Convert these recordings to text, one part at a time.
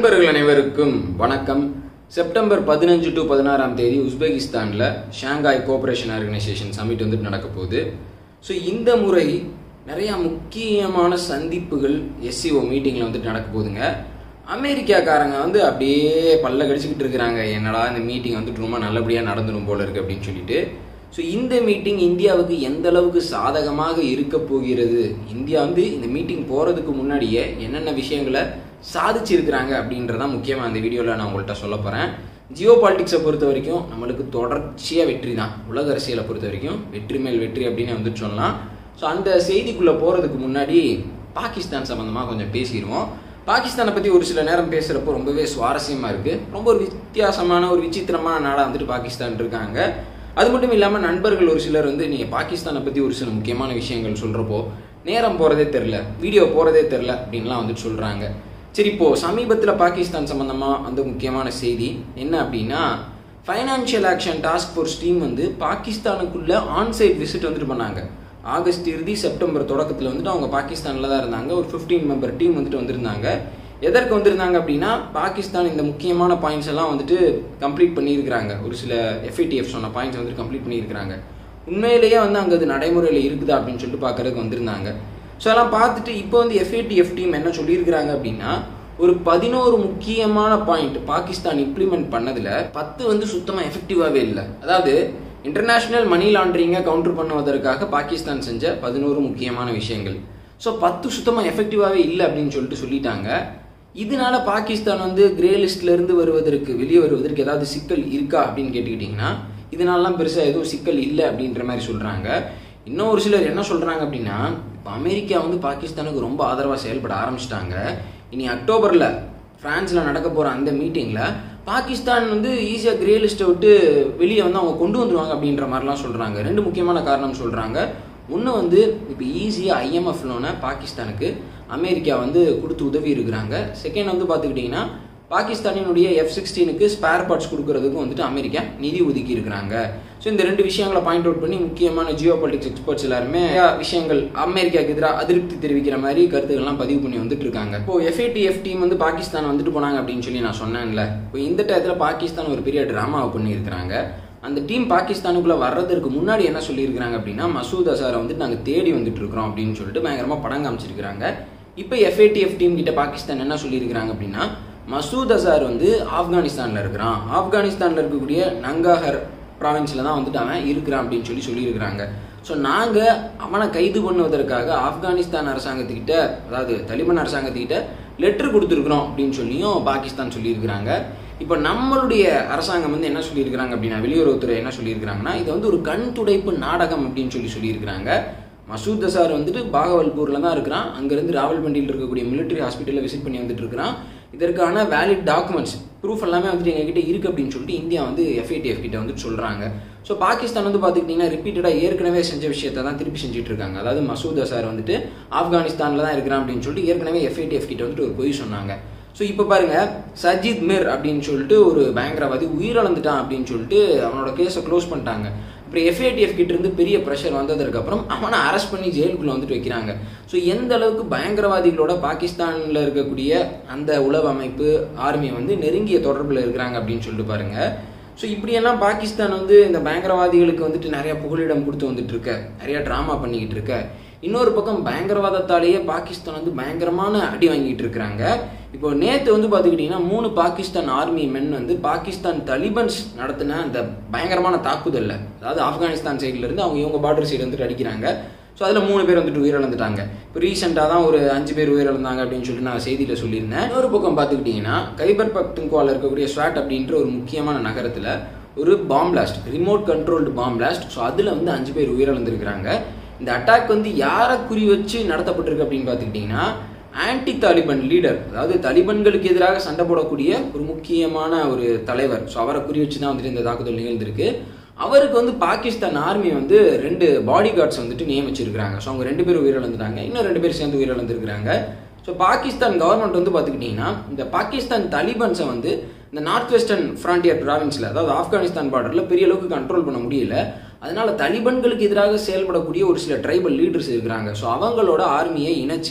நண்பர்கள் அனைவருக்கும் வணக்கம் செப்டம்பர் பதினஞ்சு டு பதினாறாம் தேதி உஸ்பெகிஸ்தானில் ஷாங்காய் கோஆபரேஷன் ஆர்கனைசேஷன் சமிட் வந்துட்டு நடக்க போகுது ஸோ இந்த முறை நிறையா முக்கியமான சந்திப்புகள் எஸ்சிஓ மீட்டிங்கில் வந்துட்டு நடக்க போகுதுங்க அமெரிக்காக்காரங்க வந்து அப்படியே பல்ல கடிச்சிக்கிட்டு இருக்கிறாங்க என்னடா இந்த மீட்டிங் வந்துட்டு ரொம்ப நல்லபடியாக நடந்துடும் போல இருக்கு அப்படின்னு சொல்லிட்டு ஸோ இந்த மீட்டிங் இந்தியாவுக்கு எந்த அளவுக்கு சாதகமாக இருக்க போகிறது இந்தியா வந்து இந்த மீட்டிங் போகிறதுக்கு முன்னாடியே என்னென்ன விஷயங்களை சாதிச்சிருக்கிறாங்க அப்படின்றதான் முக்கியமாக அந்த வீடியோவில் நான் உங்கள்கிட்ட சொல்ல போகிறேன் ஜியோ பாலிட்டிக்ஸை பொறுத்த வரைக்கும் நம்மளுக்கு தொடர்ச்சியாக வெற்றி தான் உலக அரசியலை பொறுத்த வரைக்கும் வெற்றி மேல் வெற்றி அப்படின்னு வந்துட்டு சொல்லலாம் ஸோ அந்த செய்திக்குள்ளே போகிறதுக்கு முன்னாடி பாகிஸ்தான் சம்மந்தமாக கொஞ்சம் பேசிடுவோம் பாகிஸ்தானை பற்றி ஒரு சில நேரம் பேசுகிறப்போ ரொம்பவே சுவாரஸ்யமாக இருக்குது ரொம்ப ஒரு வித்தியாசமான ஒரு விசித்திரமான நாடாக வந்துட்டு பாகிஸ்தான் இருக்காங்க அது மட்டும் இல்லாமல் நண்பர்கள் ஒரு சிலர் வந்து நீங்கள் பாகிஸ்தானை பற்றி ஒரு சில முக்கியமான விஷயங்கள் சொல்கிறப்போ நேரம் போகிறதே தெரில வீடியோ போகிறதே தெரில அப்படின்லாம் வந்துட்டு சொல்கிறாங்க சரி இப்போது சமீபத்தில் பாகிஸ்தான் சம்மந்தமாக அந்த முக்கியமான செய்தி என்ன அப்படின்னா financial action task force team வந்து பாகிஸ்தானுக்குள்ள ஆன்சைட் விசிட் வந்துட்டு பண்ணாங்க ஆகஸ்ட் இறுதி செப்டம்பர் தொடக்கத்தில் வந்துட்டு அவங்க பாகிஸ்தானில் தான் இருந்தாங்க ஒரு ஃபிஃப்டீன் மெம்பர் டீம் வந்துட்டு வந்திருந்தாங்க எதற்கு வந்திருந்தாங்க அப்படின்னா பாகிஸ்தான் இந்த முக்கியமான பாயிண்ட்ஸ் எல்லாம் வந்துட்டு கம்ப்ளீட் பண்ணியிருக்கிறாங்க ஒரு சில எஃப்ஐடிஎஃப் சொன்ன பாயிண்ட்ஸ் வந்துட்டு கம்ப்ளீட் பண்ணியிருக்கிறாங்க உண்மையிலேயே வந்து அங்கே அது நடைமுறையில் இருக்குதா அப்படின்னு சொல்லிட்டு பார்க்கறதுக்கு வந்திருந்தாங்க ஸோ அதெல்லாம் பார்த்துட்டு இப்போ வந்து எஃப்ஐடிஎஃப் டீம் என்ன சொல்லியிருக்கிறாங்க அப்படின்னா ஒரு பதினோரு முக்கியமான பாயிண்ட் பாகிஸ்தான் இம்ப்ளிமெண்ட் பண்ணதில் பத்து வந்து சுத்தமாக எஃபெக்டிவாகவே இல்லை அதாவது இன்டர்நேஷ்னல் மணி லாண்ட்ரிங்கை கவுண்டர் பண்ணுவதற்காக பாகிஸ்தான் செஞ்ச பதினோரு முக்கியமான விஷயங்கள் ஸோ பத்து சுத்தமாக எஃபெக்டிவாகவே இல்லை அப்படின்னு சொல்லிட்டு சொல்லிட்டாங்க இதனால பாகிஸ்தான் வந்து கிரே லிஸ்ட்ல இருந்து வருவதற்கு வெளியே வருவதற்கு ஏதாவது சிக்கல் இருக்கா அப்படின்னு கேட்டுக்கிட்டிங்கன்னா இதனாலலாம் பெருசாக எதுவும் சிக்கல் இல்லை அப்படின்ற மாதிரி சொல்கிறாங்க இன்னும் ஒரு சிலர் என்ன சொல்கிறாங்க அப்படின்னா இப்போ அமெரிக்கா வந்து பாகிஸ்தானுக்கு ரொம்ப ஆதரவாக செயல்பட ஆரம்பிச்சிட்டாங்க இனி அக்டோபரில் ஃப்ரான்ஸில் நடக்க போகிற அந்த மீட்டிங்கில் பாகிஸ்தான் வந்து ஈஸியாக கிரே லிஸ்ட்டை விட்டு வெளியே வந்து அவங்க கொண்டு வந்துருவாங்க அப்படின்ற மாதிரிலாம் சொல்கிறாங்க ரெண்டு முக்கியமான காரணம் சொல்கிறாங்க ஒன்று வந்து இப்போ ஈஸியாக ஐஎம்எஃப் லோனை பாகிஸ்தானுக்கு அமெரிக்கா வந்து கொடுத்து உதவி இருக்கிறாங்க செகண்ட் வந்து பார்த்துக்கிட்டிங்கன்னா பாகிஸ்தானினுடைய எஃப் சிக்ஸ்டீனுக்கு ஸ்பேர் பார்ட்ஸ் கொடுக்கறதுக்கும் வந்துட்டு அமெரிக்கா நிதி ஒதுக்கி இருக்கிறாங்க ஸோ இந்த ரெண்டு விஷயங்களை பாயிண்ட் அவுட் பண்ணி முக்கியமான ஜியோ பாலிட்டிக்ஸ் எக்ஸ்பர்ட்ஸ் எல்லாருமே விஷயங்கள் அமெரிக்காவுக்கு எதிராக அதிருப்தி தெரிவிக்கிற மாதிரி கருத்துக்கள்லாம் பதிவு பண்ணி வந்துட்டு இருக்காங்க இப்போ எஃப்ஏடிஎஃப் டீம் வந்து பாகிஸ்தான் வந்துட்டு போனாங்க அப்படின்னு சொல்லி நான் சொன்னேன்ல இப்போ இந்த டயத்தில் பாகிஸ்தான் ஒரு பெரிய ட்ராமாவை பண்ணியிருக்கிறாங்க அந்த டீம் பாகிஸ்தானுக்குள்ளே வர்றதுக்கு முன்னாடி என்ன சொல்லியிருக்கிறாங்க அப்படின்னா மசூத் அசாரை வந்துட்டு நாங்கள் தேடி வந்துட்டு இருக்கிறோம் அப்படின்னு சொல்லிட்டு பயங்கரமாக படம் காமிச்சிருக்கிறாங்க இப்போ எஃப்ஏடிஎஃப் டீம் கிட்ட பாகிஸ்தான் என்ன சொல்லியிருக்கிறாங்க அப்படின்னா மசூத் அசார் வந்து ஆப்கானிஸ்தானில் இருக்கிறான் ஆப்கானிஸ்தானில் இருக்கக்கூடிய நங்காஹர் ப்ராவின்ஸில் தான் வந்துட்டு அவன் இருக்கிறான் அப்படின்னு சொல்லி சொல்லியிருக்கிறாங்க ஸோ நாங்கள் அவனை கைது பண்ணுவதற்காக ஆப்கானிஸ்தான் அரசாங்கத்துக்கிட்ட அதாவது தலிபான் அரசாங்கத்துக்கிட்ட லெட்டர் கொடுத்துருக்குறோம் அப்படின்னு சொல்லியும் பாகிஸ்தான் சொல்லியிருக்கிறாங்க இப்போ நம்மளுடைய அரசாங்கம் வந்து என்ன சொல்லியிருக்கிறாங்க அப்படின்னா வெளியுறவுத்துறை என்ன சொல்லியிருக்கிறாங்கன்னா இது வந்து ஒரு கண் துடைப்பு நாடகம் அப்படின்னு சொல்லி சொல்லியிருக்கிறாங்க மசூத் அசார் வந்துட்டு பாகவல்பூரில் தான் இருக்கிறான் அங்கேருந்து ராவல்பண்டியில் இருக்கக்கூடிய மிலிட்டரி ஹாஸ்பிட்டலில் விசிட் பண்ணி வந்துட்டு இருக்கிறான் இதற்கான வேலிட் டாக்குமெண்ட்ஸ் ப்ரூஃப் எல்லாமே வந்துட்டு எங்ககிட்ட இருக்குது அப்படின்னு சொல்லிட்டு இந்தியா வந்து எஃப்ஐடிஎஃப் கிட்ட வந்துட்டு சொல்கிறாங்க ஸோ பாகிஸ்தான் வந்து பார்த்துக்கிட்டிங்கன்னா ரிப்பீட்டடாக ஏற்கனவே செஞ்ச விஷயத்தை தான் திருப்பி செஞ்சுட்டு இருக்காங்க அதாவது மசூத் அசார் வந்துட்டு ஆப்கானிஸ்தானில் தான் இருக்கிறான் அப்படின்னு சொல்லிட்டு ஏற்கனவே எஃப்ஐடிஎஃப் கிட்ட வந்துட்டு ஒரு பொய் சொன்னாங்க ஸோ இப்போ பாருங்க சஜித் மிர் அப்படின்னு சொல்லிட்டு ஒரு பயங்கரவாதி உயிரிழந்துட்டான் அப்படின்னு சொல்லிட்டு அவனோட கேஸை க்ளோஸ் பண்ணிட்டாங்க அப்புறம் எஃப்ஐடிஎஃப் கிட்ட இருந்து பெரிய ப்ரெஷர் வந்ததுக்கு அப்புறம் அவனை அரெஸ்ட் பண்ணி ஜெயிலுக்குள்ள வந்துட்டு வைக்கிறாங்க ஸோ எந்த அளவுக்கு பயங்கரவாதிகளோட பாகிஸ்தானில் இருக்கக்கூடிய அந்த உளவு அமைப்பு ஆர்மி வந்து நெருங்கிய தொடர்பில் இருக்கிறாங்க அப்படின்னு சொல்லிட்டு பாருங்க ஸோ இப்படியெல்லாம் பாகிஸ்தான் வந்து இந்த பயங்கரவாதிகளுக்கு வந்துட்டு நிறைய புகலிடம் கொடுத்து வந்துட்டு இருக்க நிறைய ட்ராமா பண்ணிக்கிட்டு இருக்க இன்னொரு பக்கம் பயங்கரவாதத்தாலேயே பாகிஸ்தான் வந்து பயங்கரமான அடி வாங்கிட்டு இருக்கிறாங்க இப்போ நேற்று வந்து பார்த்துக்கிட்டிங்கன்னா மூணு பாகிஸ்தான் ஆர்மி மென் வந்து பாகிஸ்தான் தலிபன்ஸ் நடத்தின அந்த பயங்கரமான தாக்குதலில் அதாவது ஆப்கானிஸ்தான் சைட்லேருந்து அவங்க இவங்க பார்டர் சைடு வந்துட்டு அடிக்கிறாங்க ஸோ அதில் மூணு பேர் வந்துட்டு உயிரிழந்துட்டாங்க இப்போ ரீசெண்டாக தான் ஒரு அஞ்சு பேர் உயிரிழந்தாங்க அப்படின்னு சொல்லிட்டு நான் செய்தியில் சொல்லியிருந்தேன் இன்னொரு பக்கம் பார்த்துக்கிட்டிங்கன்னா கைபர் பக்துன்குவாவில் இருக்கக்கூடிய ஸ்வாட் அப்படின்ற ஒரு முக்கியமான நகரத்தில் ஒரு bomb blast remote controlled bomb blast so அதில் வந்து அஞ்சு பேர் உயிரிழந்திருக்கிறாங்க இந்த அட்டாக் வந்து யாரை குறி வச்சு நடத்தப்பட்டிருக்கு அப்படின்னு பார்த்துக்கிட்டிங்கன்னா ஆன்டி தாலிபன் லீடர் அதாவது தலிபன்களுக்கு எதிராக சண்டை போடக்கூடிய ஒரு முக்கியமான ஒரு தலைவர் ஸோ அவரை குறி வச்சு தான் வந்துட்டு இந்த தாக்குதல் நிகழ்ந்திருக்கு அவருக்கு வந்து பாகிஸ்தான் ஆர்மி வந்து ரெண்டு பாடி கார்ட்ஸ் வந்துட்டு நியமிச்சிருக்கிறாங்க ஸோ அவங்க ரெண்டு பேரும் உயிரிழந்துட்டாங்க இன்னும் ரெண்டு பேர் சேர்ந்து உயிரிழந்திருக்கிறாங்க ஸோ பாகிஸ்தான் கவர்மெண்ட் வந்து பார்த்துக்கிட்டிங்கன்னா இந்த பாகிஸ்தான் தலிபன்ஸை வந்து இந்த நார்த் வெஸ்டர்ன் ஃப்ரான்டியர் ப்ராவின்ஸில் அதாவது ஆப்கானிஸ்தான் பார்டரில் பெரிய அளவுக்கு கண்ட்ரோல் பண்ண முடியல அதனால தலிபன்களுக்கு எதிராக செயல்படக்கூடிய ஒரு சில ட்ரைபல் லீடர்ஸ் இருக்கிறாங்க ஸோ அவங்களோட ஆர்மியை இணைச்சு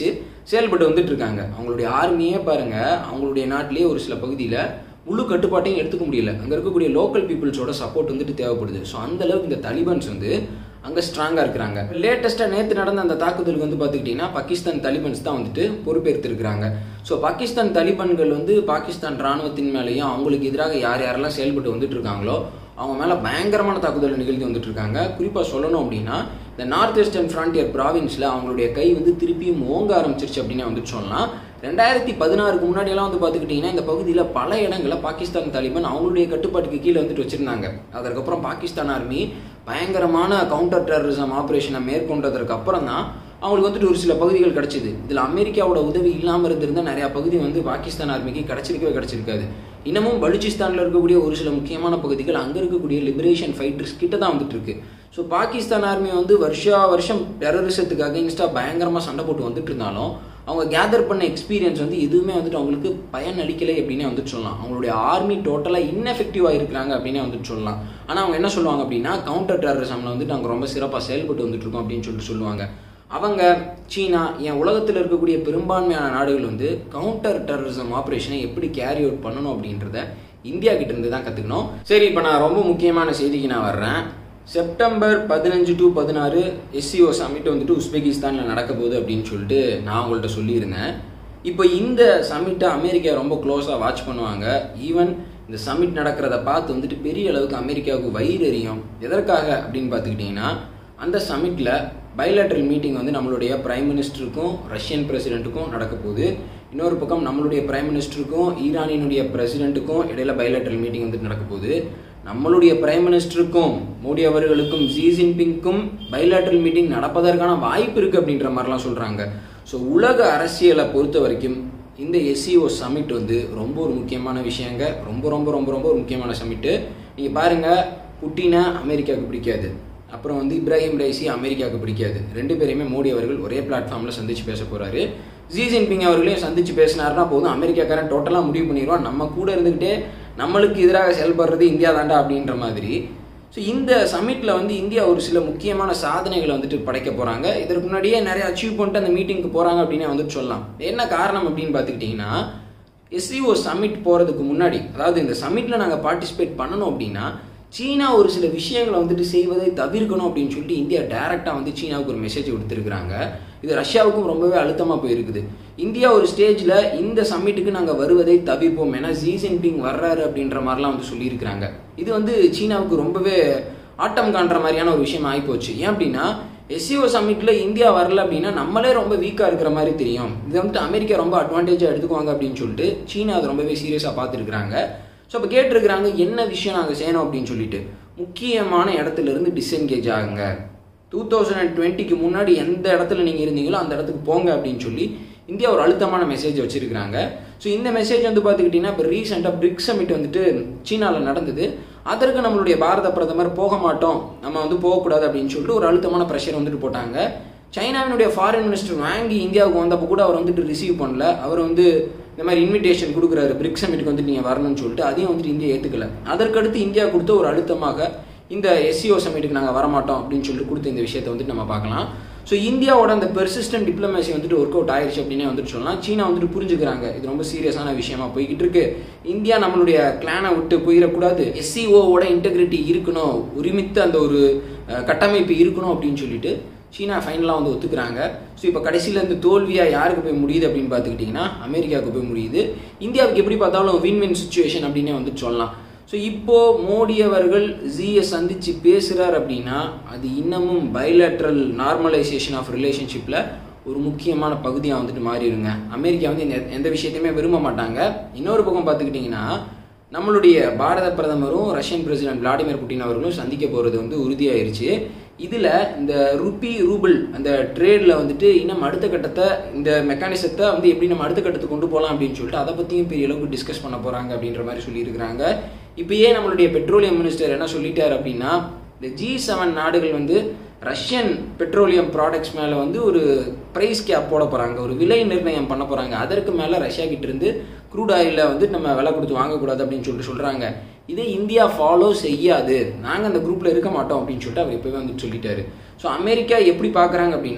செயல்பட்டு வந்துட்டு இருக்காங்க அவங்களுடைய ஆர்மியே பாருங்க அவங்களுடைய நாட்டிலேயே ஒரு சில பகுதியில் முழு கட்டுப்பாட்டையும் எடுத்துக்க முடியல அங்கே இருக்கக்கூடிய லோக்கல் பீப்புள்ஸோட சப்போர்ட் வந்துட்டு தேவைப்படுது ஸோ அந்த அளவுக்கு இந்த தலிபான்ஸ் வந்து அங்கே ஸ்ட்ராங்காக இருக்கிறாங்க லேட்டஸ்ட்டாக நேற்று நடந்த அந்த தாக்குதலுக்கு வந்து பார்த்துக்கிட்டிங்கன்னா பாகிஸ்தான் தலிபன்ஸ் தான் வந்துட்டு பொறுப்பேற்றிருக்கிறாங்க ஸோ பாகிஸ்தான் தலிபான்கள் வந்து பாகிஸ்தான் ராணுவத்தின் மேலேயும் அவங்களுக்கு எதிராக யார் யாரெல்லாம் செயல்பட்டு வந்துட்டு இருக்காங்களோ அவங்க மேலே பயங்கரமான தாக்குதல் நிகழ்த்தி வந்துட்டு இருக்காங்க குறிப்பாக சொல்லணும் அப்படின்னா இந்த நார்த் வெஸ்டர்ன் ஃப்ரான்டியர் ப்ராவின்ஸில் அவங்களுடைய கை வந்து திருப்பியும் ஓங்க ஆரம்பிச்சிருச்சு அப்படின்னு வந்துட்டு சொல்லலாம் ரெண்டாயிரத்தி பதினாறுக்கு முன்னாடியெல்லாம் வந்து பார்த்துக்கிட்டிங்கன்னா இந்த பகுதியில் பல இடங்களில் பாகிஸ்தான் தாலிபான் அவங்களுடைய கட்டுப்பாட்டுக்கு கீழே வந்துட்டு வச்சுருந்தாங்க அதற்கப்புறம் பாகிஸ்தான் ஆர்மி பயங்கரமான கவுண்டர் டெரரிசம் ஆப்ரேஷனை மேற்கொண்டதற்கு அப்புறம் தான் அவங்களுக்கு வந்துட்டு ஒரு சில பகுதிகள் கிடைச்சிது இதில் அமெரிக்காவோட உதவி இல்லாமல் இருந்திருந்தால் நிறையா பகுதி வந்து பாகிஸ்தான் ஆர்மிக்கு கிடைச்சிருக்கவே கிடைச்சிருக்காது இன்னமும் பலுச்சிஸ்தானில் இருக்கக்கூடிய ஒரு சில முக்கியமான பகுதிகள் அங்கே இருக்கக்கூடிய லிபரேஷன் ஃபைட்டர்ஸ் கிட்ட தான் வந்துட்டு இருக்கு ஸோ பாகிஸ்தான் ஆர்மி வந்து வருஷா வருஷம் டெரரிசத்துக்கு அகைன்ஸ்டாக பயங்கரமாக சண்டை போட்டு வந்துட்டு இருந்தாலும் அவங்க கேதர் பண்ண எக்ஸ்பீரியன்ஸ் வந்து எதுவுமே வந்துட்டு அவங்களுக்கு பயன் அளிக்கலை அப்படின்னே வந்துட்டு சொல்லலாம் அவங்களுடைய ஆர்மி டோட்டலாக இன்னெஃபெக்டிவாக இருக்கிறாங்க அப்படின்னே வந்துட்டு சொல்லலாம் ஆனால் அவங்க என்ன சொல்லுவாங்க அப்படின்னா கவுண்டர் டெரரிசமில் வந்துட்டு நாங்கள் ரொம்ப சிறப்பாக செயல்பட்டு வந்துட்டு இருக்கோம் அப்படின்னு சொல்லிட்டு சொல்லுவாங்க அவங்க சீனா என் உலகத்தில் இருக்கக்கூடிய பெரும்பான்மையான நாடுகள் வந்து கவுண்டர் டெரரிசம் ஆப்ரேஷனை எப்படி கேரி அவுட் பண்ணணும் அப்படின்றத இந்தியா கிட்ட இருந்து தான் கற்றுக்கணும் சரி இப்போ நான் ரொம்ப முக்கியமான செய்திக்கு நான் வர்றேன் செப்டம்பர் பதினஞ்சு டு பதினாறு எஸ்சிஓ சமிட் வந்துட்டு உஸ்பெகிஸ்தானில் நடக்க போகுது அப்படின்னு சொல்லிட்டு நான் உங்கள்கிட்ட சொல்லியிருந்தேன் இப்போ இந்த சமிட்டை அமெரிக்கா ரொம்ப க்ளோஸாக வாட்ச் பண்ணுவாங்க ஈவன் இந்த சமிட் நடக்கிறத பார்த்து வந்துட்டு பெரிய அளவுக்கு அமெரிக்காவுக்கு வயிறு எரியும் எதற்காக அப்படின்னு பார்த்துக்கிட்டிங்கன்னா அந்த சமிட்டில் பைலேட்ரல் மீட்டிங் வந்து நம்மளுடைய பிரைம் மினிஸ்டருக்கும் ரஷ்யன் பிரசிடென்ட்டுக்கும் நடக்க போகுது இன்னொரு பக்கம் நம்மளுடைய பிரைம் மினிஸ்டருக்கும் ஈரானினுடைய பிரசிடென்ட்டுக்கும் இடையில பைலேட்ரல் மீட்டிங் வந்து நடக்க போகுது நம்மளுடைய பிரைம் மினிஸ்டருக்கும் மோடி அவர்களுக்கும் ஜி ஜின்பிங்க்கும் பைலேட்ரல் மீட்டிங் நடப்பதற்கான வாய்ப்பு இருக்குது அப்படின்ற மாதிரிலாம் சொல்கிறாங்க ஸோ உலக அரசியலை பொறுத்த வரைக்கும் இந்த எஸ்சிஓ சமிட் வந்து ரொம்ப ஒரு முக்கியமான விஷயங்க ரொம்ப ரொம்ப ரொம்ப ரொம்ப ஒரு முக்கியமான சமிட்டு நீங்கள் பாருங்கள் புட்டினை அமெரிக்காவுக்கு பிடிக்காது அப்புறம் வந்து இப்ராஹிம் ரைசி அமெரிக்காவுக்கு பிடிக்காது ரெண்டு பேரையுமே மோடி அவர்கள் ஒரே பிளாட்ஃபார்மில் சந்திச்சு பேச போகிறாரு ஜி ஜின்பிங் அவர்களையும் சந்திச்சு பேசினாருன்னா போதும் அமெரிக்காக்காரன் டோட்டலாக முடிவு பண்ணிடுவான் நம்ம கூட இருந்துக்கிட்டே நம்மளுக்கு எதிராக செயல்படுறது இந்தியா தாண்டா அப்படின்ற மாதிரி ஸோ இந்த சமிட்டில் வந்து இந்தியா ஒரு சில முக்கியமான சாதனைகளை வந்துட்டு படைக்க போகிறாங்க இதற்கு முன்னாடியே நிறைய அச்சீவ் பண்ணிட்டு அந்த மீட்டிங்க்கு போகிறாங்க அப்படின்னே வந்துட்டு சொல்லலாம் என்ன காரணம் அப்படின்னு பார்த்துக்கிட்டிங்கன்னா எஸ்சிஓ சமிட் போகிறதுக்கு முன்னாடி அதாவது இந்த சமிட்டில் நாங்கள் பார்ட்டிசிபேட் பண்ணணும் அப்படின்னா சீனா ஒரு சில விஷயங்களை வந்துட்டு செய்வதை தவிர்க்கணும் அப்படின்னு சொல்லிட்டு இந்தியா டைரெக்டாக வந்து சீனாவுக்கு ஒரு மெசேஜ் கொடுத்துருக்குறாங்க இது ரஷ்யாவுக்கும் ரொம்பவே அழுத்தமாக போயிருக்குது இந்தியா ஒரு ஸ்டேஜில் இந்த சம்மிட்டுக்கு நாங்கள் வருவதை தவிர்ப்போம் ஏன்னா ஜி ஜின்பிங் வர்றாரு அப்படின்ற மாதிரிலாம் வந்து சொல்லியிருக்கிறாங்க இது வந்து சீனாவுக்கு ரொம்பவே ஆட்டம் காண்ற மாதிரியான ஒரு விஷயம் ஆகிப்போச்சு ஏன் அப்படின்னா எஸ்சிஓ சம்மிட்டில் இந்தியா வரல அப்படின்னா நம்மளே ரொம்ப வீக்காக இருக்கிற மாதிரி தெரியும் இதை வந்துட்டு அமெரிக்கா ரொம்ப அட்வான்டேஜாக எடுத்துக்குவாங்க அப்படின்னு சொல்லிட்டு சீனா அதை ரொம்பவே சீரியஸாக பார்த்துருக்குறாங்க ஸோ அப்போ கேட்டிருக்கிறாங்க என்ன விஷயம் நாங்கள் செய்யணும் அப்படின்னு சொல்லிட்டு முக்கியமான இடத்துல இருந்து டிஸ்என்கேஜ் ஆகுங்க டூ தௌசண்ட் அண்ட் டுவெண்ட்டிக்கு முன்னாடி எந்த இடத்துல நீங்கள் இருந்தீங்களோ அந்த இடத்துக்கு போங்க அப்படின்னு சொல்லி இந்தியா ஒரு அழுத்தமான மெசேஜ் வச்சிருக்கிறாங்க ஸோ இந்த மெசேஜ் வந்து பார்த்துக்கிட்டிங்கன்னா இப்போ ரீசெண்டாக பிரிக்ஸ் சமிட் வந்துட்டு சீனாவில் நடந்தது அதற்கு நம்மளுடைய பாரத பிரதமர் போக மாட்டோம் நம்ம வந்து போகக்கூடாது அப்படின்னு சொல்லிட்டு ஒரு அழுத்தமான ப்ரெஷர் வந்துட்டு போட்டாங்க சைனாவினுடைய ஃபாரின் மினிஸ்டர் வாங்கி இந்தியாவுக்கு வந்தப்போ கூட அவர் வந்துட்டு ரிசீவ் பண்ணல அவர் வந்து இந்த மாதிரி இன்விடேஷன் கொடுக்குறாரு பிரிக்ஸ் சமிட்டுக்கு வந்துட்டு நீங்கள் வரணும்னு சொல்லிட்டு அதையும் வந்துட்டு இந்தியா ஏற்றுக்கல அதற்கடுத்து இந்தியா கொடுத்த ஒரு அழுத்தமாக இந்த எஸ்சிஓ சமிட்டுக்கு நாங்கள் வரமாட்டோம் அப்படின்னு சொல்லிட்டு கொடுத்த இந்த விஷயத்தை வந்துட்டு நம்ம பார்க்கலாம் ஸோ இந்தியாவோட அந்த பெர்சிஸ்டன்ட் டிப்ளமேசி வந்துட்டு ஒர்க் அவுட் ஆயிடுச்சு அப்படின்னே வந்துட்டு சொல்லலாம் சீனா வந்துட்டு புரிஞ்சுக்கிறாங்க இது ரொம்ப சீரியஸான விஷயமா போய்கிட்டு இருக்கு இந்தியா நம்மளுடைய கிளானை விட்டு போயிடக்கூடாது எஸ்சிஓவோட இன்டெகிரிட்டி இருக்கணும் ஒருமித்த அந்த ஒரு கட்டமைப்பு இருக்கணும் அப்படின்னு சொல்லிட்டு சீனா ஃபைனலாக வந்து ஒத்துக்கிறாங்க ஸோ இப்போ கடைசியில் இந்த தோல்வியாக யாருக்கு போய் முடியுது அப்படின்னு பார்த்துக்கிட்டிங்கன்னா அமெரிக்காவுக்கு போய் முடியுது இந்தியாவுக்கு எப்படி பார்த்தாலும் வின் வின் சுச்சுவேஷன் அப்படின்னே வந்துட்டு சொல்லலாம் ஸோ இப்போ மோடி அவர்கள் ஜியை சந்திச்சு பேசுகிறார் அப்படின்னா அது இன்னமும் பைலேட்ரல் நார்மலைசேஷன் ஆஃப் ரிலேஷன்ஷிப்பில் ஒரு முக்கியமான பகுதியாக வந்துட்டு மாறிடுங்க அமெரிக்கா வந்து இந்த எந்த விஷயத்தையுமே விரும்ப மாட்டாங்க இன்னொரு பக்கம் பார்த்துக்கிட்டிங்கன்னா நம்மளுடைய பாரத பிரதமரும் ரஷ்யன் பிரசிடென்ட் விளாடிமிர் புட்டின் அவர்களும் சந்திக்க போகிறது வந்து உறுதியாயிருச்சு இதில் இந்த ருபி ரூபிள் அந்த ட்ரேடில் வந்துட்டு இன்னும் அடுத்த கட்டத்தை இந்த மெக்கானிசத்தை வந்து எப்படி நம்ம அடுத்த கட்டத்துக்கு கொண்டு போகலாம் அப்படின்னு சொல்லிட்டு அதை பற்றியும் பெரிய அளவுக்கு டிஸ்கஸ் பண்ண போகிறாங்க அப்படின்ற மாதிரி சொல்லியிருக்கிறாங்க இப்போயே நம்மளுடைய பெட்ரோலியம் மினிஸ்டர் என்ன சொல்லிட்டார் அப்படின்னா இந்த ஜி செவன் நாடுகள் வந்து ரஷ்யன் பெட்ரோலியம் ப்ராடக்ட்ஸ் மேலே வந்து ஒரு ப்ரைஸ் கேப் போட போகிறாங்க ஒரு விலை நிர்ணயம் பண்ண போகிறாங்க அதற்கு மேலே ரஷ்யா கிட்ட இருந்து க்ரூட் ஆயிலில் வந்து நம்ம விலை கொடுத்து வாங்கக்கூடாது அப்படின்னு சொல்லிட்டு சொல்கிறாங்க இதை இந்தியா ஃபாலோ செய்யாது நாங்கள் அந்த குரூப்பில் இருக்க மாட்டோம் அப்படின்னு சொல்லிட்டு அவர் எப்போவே வந்துட்டு சொல்லிட்டாரு ஸோ அமெரிக்கா எப்படி பார்க்குறாங்க அப்படின்னா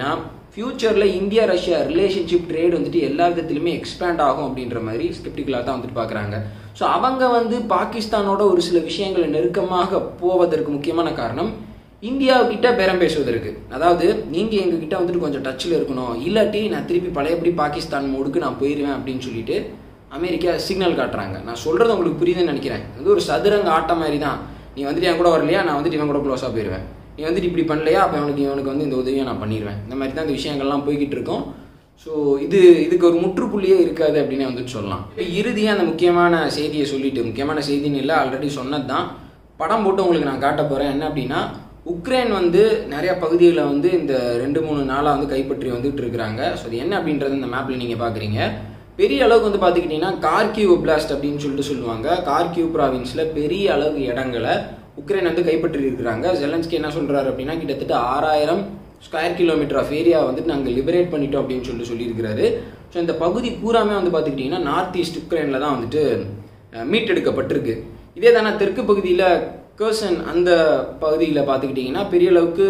ஃப்யூச்சரில் இந்தியா ரஷ்யா ரிலேஷன்ஷிப் ட்ரேட் வந்துட்டு எல்லா விதத்துலையுமே எக்ஸ்பேண்ட் ஆகும் அப்படின்ற மாதிரி ஸ்கிப்டிக்கலாக தான் வந்துட்டு பார்க்குறாங்க ஸோ அவங்க வந்து பாகிஸ்தானோட ஒரு சில விஷயங்களை நெருக்கமாக போவதற்கு முக்கியமான காரணம் இந்தியாவுக்கிட்ட பேரம் பேசுவதற்கு அதாவது நீங்கள் எங்ககிட்ட வந்துட்டு கொஞ்சம் டச்சில் இருக்கணும் இல்லாட்டி நான் திருப்பி பழையபடி பாகிஸ்தான் மோடுக்கு நான் போயிடுவேன் அப்படின்னு சொல்லிட்டு அமெரிக்கா சிக்னல் காட்டுறாங்க நான் சொல்கிறது உங்களுக்கு புரியுதுன்னு நினைக்கிறேன் இது ஒரு சதுரங்க ஆட்டம் மாதிரி தான் நீ வந்துட்டு என் கூட வரலையா நான் வந்துட்டு இவன் கூட க்ளோஸாக போயிடுவேன் நீ வந்துட்டு இப்படி பண்ணலையா அப்போ அவனுக்கு இவனுக்கு வந்து இந்த உதவியை நான் பண்ணிடுவேன் இந்த மாதிரி தான் இந்த விஷயங்கள்லாம் போய்கிட்டு இருக்கோம் ஸோ இது இதுக்கு ஒரு முற்றுப்புள்ளியே இருக்காது அப்படின்னு வந்துட்டு சொல்லலாம் இப்போ இறுதியாக அந்த முக்கியமான செய்தியை சொல்லிட்டு முக்கியமான செய்தின்னு இல்லை ஆல்ரெடி சொன்னது தான் படம் போட்டு உங்களுக்கு நான் காட்ட போகிறேன் என்ன அப்படின்னா உக்ரைன் வந்து நிறைய பகுதிகளை வந்து இந்த ரெண்டு மூணு நாளாக வந்து கைப்பற்றி வந்துட்டு இருக்கிறாங்க ஸோ அது என்ன அப்படின்றது இந்த மேப்பில் நீங்கள் பார்க்குறீங்க பெரிய அளவுக்கு வந்து பார்த்துக்கிட்டிங்கன்னா கார்கியூ பிளாஸ்ட் அப்படின்னு சொல்லிட்டு சொல்லுவாங்க கார்கியூ ப்ராவின்ஸில் பெரிய அளவு இடங்களை உக்ரைன் வந்து கைப்பற்றி இருக்கிறாங்க ஜெலன்ஸ்கி என்ன சொல்கிறாரு அப்படின்னா கிட்டத்தட்ட ஆறாயிரம் ஸ்கொயர் கிலோமீட்டர் ஆஃப் ஏரியா வந்துட்டு நாங்கள் லிபரேட் பண்ணிட்டோம் அப்படின்னு சொல்லிட்டு சொல்லியிருக்கிறாரு ஸோ இந்த பகுதி பூராமே வந்து பார்த்துக்கிட்டிங்கன்னா நார்த் ஈஸ்ட் உக்ரைனில் தான் வந்துட்டு மீட்டெடுக்கப்பட்டிருக்கு இதே தானே தெற்கு பகுதியில் கர்சன் அந்த பகுதியில் பார்த்துக்கிட்டிங்கன்னா பெரிய அளவுக்கு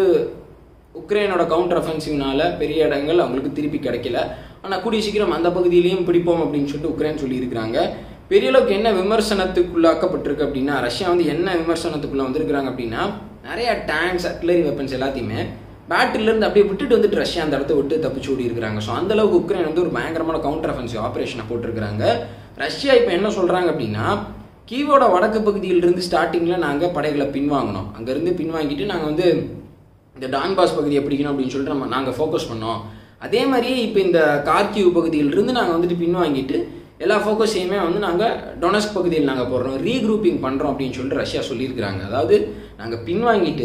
உக்ரைனோட கவுண்டர் அஃபென்சிவ்னால பெரிய இடங்கள் அவங்களுக்கு திருப்பி கிடைக்கல ஆனால் கூடிய சீக்கிரம் அந்த பகுதியிலையும் பிடிப்போம் அப்படின்னு சொல்லிட்டு உக்ரைன் சொல்லியிருக்கிறாங்க பெரிய அளவுக்கு என்ன விமர்சனத்துக்குள்ளாக்கப்பட்டிருக்கு அப்படின்னா ரஷ்யா வந்து என்ன விமர்சனத்துக்குள்ள வந்திருக்கிறாங்க அப்படின்னா நிறைய டேங்க்ஸ் அட்லரி வெப்பன்ஸ் எல்லாத்தையுமே பேட்டரியிலேருந்து அப்படியே விட்டுட்டு வந்துட்டு ரஷ்யா அந்த இடத்த விட்டு தப்பிச்சு ஓடி இருக்கிறாங்க ஸோ அந்த அளவுக்கு உக்ரைன் வந்து ஒரு பயங்கரமான கவுண்டர் அஃபென்சிவ் ஆப்ரேஷனை போட்டிருக்கிறாங்க ரஷ்யா இப்போ என்ன சொல்கிறாங்க அப்படின்னா கீவோட வடக்கு பகுதியிலிருந்து ஸ்டார்டிங்கில் நாங்கள் படைகளை பின்வாங்கினோம் அங்கேருந்து பின்வாங்கிட்டு நாங்கள் வந்து இந்த டான்பாஸ் பகுதியை பிடிக்கணும் அப்படின்னு சொல்லிட்டு நம்ம நாங்கள் ஃபோக்கஸ் பண்ணோம் அதே மாதிரியே இப்போ இந்த கார்கியூ பகுதியிலிருந்து நாங்கள் வந்துட்டு பின்வாங்கிட்டு எல்லா ஃபோக்கஸையுமே வந்து நாங்கள் டொனஸ்க் பகுதியில் நாங்கள் போடுறோம் ரீக்ரூப்பிங் பண்ணுறோம் அப்படின்னு சொல்லிட்டு ரஷ்யா சொல்லியிருக்கிறாங்க அதாவது நாங்கள் பின்வாங்கிட்டு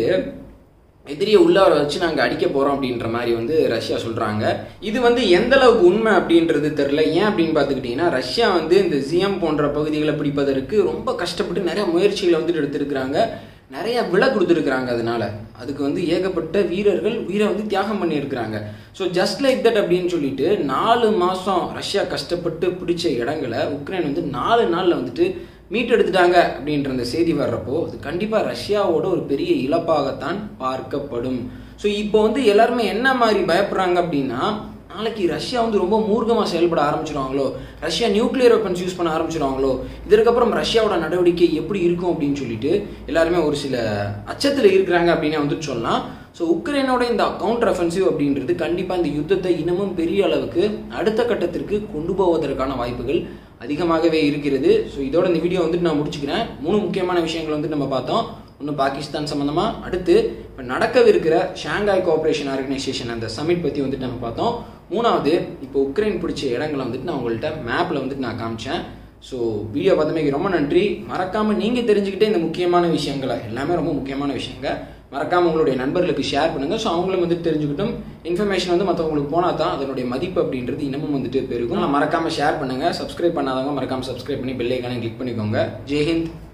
எதிரியை உள்ளார வச்சு நாங்கள் அடிக்க போகிறோம் அப்படின்ற மாதிரி வந்து ரஷ்யா சொல்கிறாங்க இது வந்து எந்த அளவுக்கு உண்மை அப்படின்றது தெரில ஏன் அப்படின்னு பார்த்துக்கிட்டிங்கன்னா ரஷ்யா வந்து இந்த ஜிஎம் போன்ற பகுதிகளை பிடிப்பதற்கு ரொம்ப கஷ்டப்பட்டு நிறைய முயற்சிகளை வந்துட்டு எடுத்திருக்கிறாங்க நிறைய விலை கொடுத்துருக்குறாங்க அதனால அதுக்கு வந்து ஏகப்பட்ட வீரர்கள் உயிரை வந்து தியாகம் பண்ணியிருக்கிறாங்க ஸோ ஜஸ்ட் லைக் தட் அப்படின்னு சொல்லிட்டு நாலு மாதம் ரஷ்யா கஷ்டப்பட்டு பிடிச்ச இடங்களை உக்ரைன் வந்து நாலு நாளில் வந்துட்டு மீட்டெடுத்துட்டாங்க அப்படின்ற அந்த செய்தி வர்றப்போ அது கண்டிப்பாக ரஷ்யாவோட ஒரு பெரிய இழப்பாகத்தான் பார்க்கப்படும் ஸோ இப்போ வந்து எல்லாருமே என்ன மாதிரி பயப்படுறாங்க அப்படின்னா நாளைக்கு ரஷ்யா வந்து ரொம்ப மூர்க்கமாக செயல்பட ஆரம்பிச்சிருவாங்களோ ரஷ்யா நியூக்ளியர் வெப்பன்ஸ் யூஸ் பண்ண ஆரம்பிச்சிருவாங்களோ இதற்கப்புறம் ரஷ்யாவோட நடவடிக்கை எப்படி இருக்கும் அப்படின்னு சொல்லிட்டு எல்லாருமே ஒரு சில அச்சத்தில் இருக்கிறாங்க அப்படின்னு வந்துட்டு சொல்லலாம் ஸோ உக்ரைனோட இந்த கவுண்டர் அஃபென்சிவ் அப்படின்றது கண்டிப்பாக இந்த யுத்தத்தை இன்னமும் பெரிய அளவுக்கு அடுத்த கட்டத்திற்கு கொண்டு போவதற்கான வாய்ப்புகள் அதிகமாகவே இருக்கிறது ஸோ இதோட இந்த வீடியோ வந்துட்டு நான் முடிச்சுக்கிறேன் மூணு முக்கியமான விஷயங்கள் வந்துட்டு நம்ம பார்த்தோம் ஒன்று பாகிஸ்தான் சம்மந்தமாக அடுத்து இப்போ நடக்கவிருக்கிற ஷாங்காய் கோஆப்ரேஷன் ஆர்கனைசேஷன் அந்த சமிட் பற்றி வந்துட்டு நம்ம பார்த்தோம் மூணாவது இப்போ உக்ரைன் பிடிச்ச இடங்களை வந்துட்டு நான் உங்கள்கிட்ட மேப்பில் வந்துட்டு நான் காமிச்சேன் ஸோ வீடியோ பார்த்தமைக்கு ரொம்ப நன்றி மறக்காமல் நீங்கள் தெரிஞ்சுக்கிட்டே இந்த முக்கியமான விஷயங்களை எல்லாமே ரொம்ப முக்கியமான விஷயங்கள் மறக்காமல் உங்களுடைய நண்பர்களுக்கு ஷேர் பண்ணுங்கள் ஸோ அவங்களும் வந்துட்டு தெரிஞ்சுக்கிட்டும் இன்ஃபர்மேஷன் வந்து மற்றவங்களுக்கு போனால் தான் அதனுடைய மதிப்பு அப்படின்றது இன்னமும் வந்துட்டு பெருகும் நான் மறக்காமல் ஷேர் பண்ணுங்கள் சப்ஸ்கிரைப் பண்ணாதவங்க மறக்காமல் சப்ஸ்கிரைப் பண்ணி பெல் ஐக்கானை கிளிக் பண்ணிக்கோங்க ஜெய்ஹிந்த்